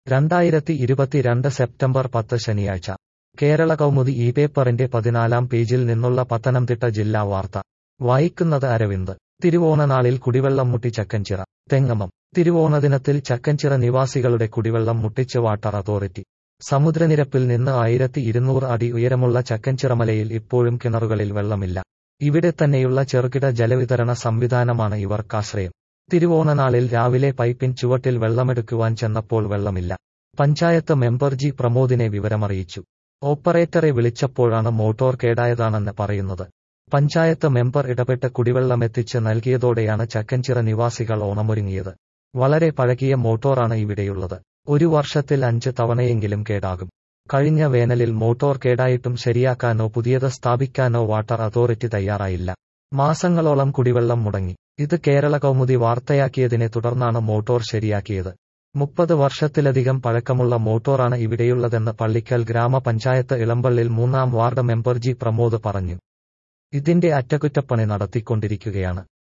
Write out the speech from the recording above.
രണ്ടായിരത്തി ഇരുപത്തിരണ്ട് സെപ്റ്റംബർ പത്ത് ശനിയാഴ്ച കേരള കൗമുദി ഈ പേപ്പറിന്റെ പതിനാലാം പേജിൽ നിന്നുള്ള പത്തനംതിട്ട ജില്ലാ വാർത്ത വായിക്കുന്നത് അരവിന്ദ് തിരുവോണനാളിൽ കുടിവെള്ളം മുട്ടി ചക്കഞ്ചിറ തെങ്ങമം തിരുവോണദിനത്തിൽ ചക്കഞ്ചിറ നിവാസികളുടെ കുടിവെള്ളം മുട്ടിച്ച് വാട്ടർ അതോറിറ്റി സമുദ്രനിരപ്പിൽ നിന്ന് ആയിരത്തി ഇരുന്നൂറ് അടി ഉയരമുള്ള ചക്കഞ്ചിറമലയിൽ ഇപ്പോഴും കിണറുകളിൽ വെള്ളമില്ല ഇവിടെ തന്നെയുള്ള ചെറുകിട ജലവിതരണ സംവിധാനമാണ് ഇവർക്കാശ്രയം തിരുവോണനാളിൽ രാവിലെ പൈപ്പിൻ ചുവട്ടിൽ വെള്ളമെടുക്കുവാൻ ചെന്നപ്പോൾ വെള്ളമില്ല പഞ്ചായത്ത് മെമ്പർ ജി പ്രമോദിനെ വിവരമറിയിച്ചു ഓപ്പറേറ്ററെ വിളിച്ചപ്പോഴാണ് മോട്ടോർ കേടായതാണെന്ന് പറയുന്നത് പഞ്ചായത്ത് മെമ്പർ ഇടപെട്ട് കുടിവെള്ളമെത്തിച്ച് നൽകിയതോടെയാണ് ചക്കഞ്ചിറ നിവാസികൾ ഓണമൊരുങ്ങിയത് വളരെ പഴകിയ മോട്ടോറാണ് ഇവിടെയുള്ളത് ഒരു വർഷത്തിൽ അഞ്ച് തവണയെങ്കിലും കേടാകും കഴിഞ്ഞ വേനലിൽ മോട്ടോർ കേടായിട്ടും ശരിയാക്കാനോ പുതിയത് സ്ഥാപിക്കാനോ വാട്ടർ അതോറിറ്റി തയ്യാറായില്ല മാസങ്ങളോളം കുടിവെള്ളം മുടങ്ങി ഇത് കേരള കൗമുദി വാർത്തയാക്കിയതിനെ തുടർന്നാണ് മോട്ടോർ ശരിയാക്കിയത് മുപ്പത് വർഷത്തിലധികം പഴക്കമുള്ള മോട്ടോറാണ് ഇവിടെയുള്ളതെന്ന് പള്ളിക്കൽ ഗ്രാമപഞ്ചായത്ത് ഇളമ്പള്ളിൽ മൂന്നാം വാർഡ് മെമ്പർ ജി പ്രമോദ് പറഞ്ഞു ഇതിന്റെ അറ്റകുറ്റപ്പണി നടത്തിക്കൊണ്ടിരിക്കുകയാണ്